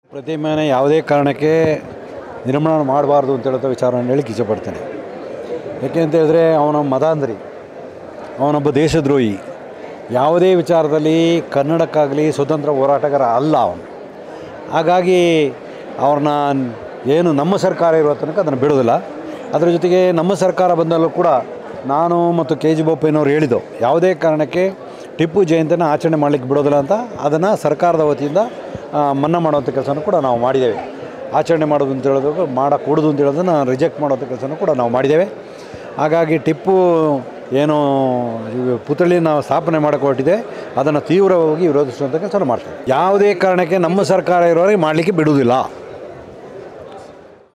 ಪ್ರತಿಮೆನ ಯಾವುದೇ ಕಾರಣಕ್ಕೆ ನಿರ್ಮಾಣ ಮಾಡಬಾರ್ದು ಅಂತ ಹೇಳೋ ವಿಚಾರವನ್ನು ಹೇಳಕ್ಕೆ ಇಷ್ಟಪಡ್ತೇನೆ ಯಾಕೆ ಅಂತ ಹೇಳಿದ್ರೆ ಅವನ ಮತಾಂಧರಿ ಅವನೊಬ್ಬ ದೇಶದ್ರೋಹಿ ಯಾವುದೇ ವಿಚಾರದಲ್ಲಿ ಕನ್ನಡಕ್ಕಾಗಲಿ ಸ್ವತಂತ್ರ ಹೋರಾಟಗಾರ ಅಲ್ಲ ಅವನು ಹಾಗಾಗಿ ಅವ್ರನ್ನ ಏನು ನಮ್ಮ ಸರ್ಕಾರ ಇರುವ ತನಕ ಅದನ್ನು ಬಿಡೋದಿಲ್ಲ ಅದರ ಜೊತೆಗೆ ನಮ್ಮ ಸರ್ಕಾರ ಬಂದಲ್ಲೂ ಕೂಡ ನಾನು ಮತ್ತು ಕೆ ಜಿ ಬೋಪಯ್ಯನವ್ರು ಹೇಳಿದ್ದು ಯಾವುದೇ ಕಾರಣಕ್ಕೆ ಟಿಪ್ಪು ಜಯಂತಿನ ಆಚರಣೆ ಮಾಡಲಿಕ್ಕೆ ಬಿಡೋದಿಲ್ಲ ಅಂತ ಅದನ್ನು ಸರ್ಕಾರದ ವತಿಯಿಂದ ಆ, ಮನ್ನಾ ಮಾಡುವಂಥ ಕೆಲಸನೂ ಕೂಡ ನಾವು ಮಾಡಿದ್ದೇವೆ ಆಚರಣೆ ಮಾಡೋದು ಅಂತ ಹೇಳೋದು ಮಾಡಕೂಡದು ಅಂತ ಹೇಳೋದನ್ನು ರಿಜೆಕ್ಟ್ ಮಾಡುವಂಥ ಕೆಲಸನೂ ಕೂಡ ನಾವು ಮಾಡಿದ್ದೇವೆ ಹಾಗಾಗಿ ಟಿಪ್ಪು ಏನು ಇವು ಪುತ್ಥಳಿ ನಾವು ಸ್ಥಾಪನೆ ಮಾಡೋಕೆ ಹೊರಟಿದೆ ಅದನ್ನು ತೀವ್ರವಾಗಿ ವಿರೋಧಿಸುವಂಥ ಕೆಲಸ ಮಾಡ್ತೇವೆ ಯಾವುದೇ ಕಾರಣಕ್ಕೆ ನಮ್ಮ ಸರ್ಕಾರ ಇರೋರಿಗೆ ಮಾಡಲಿಕ್ಕೆ ಬಿಡುವುದಿಲ್ಲ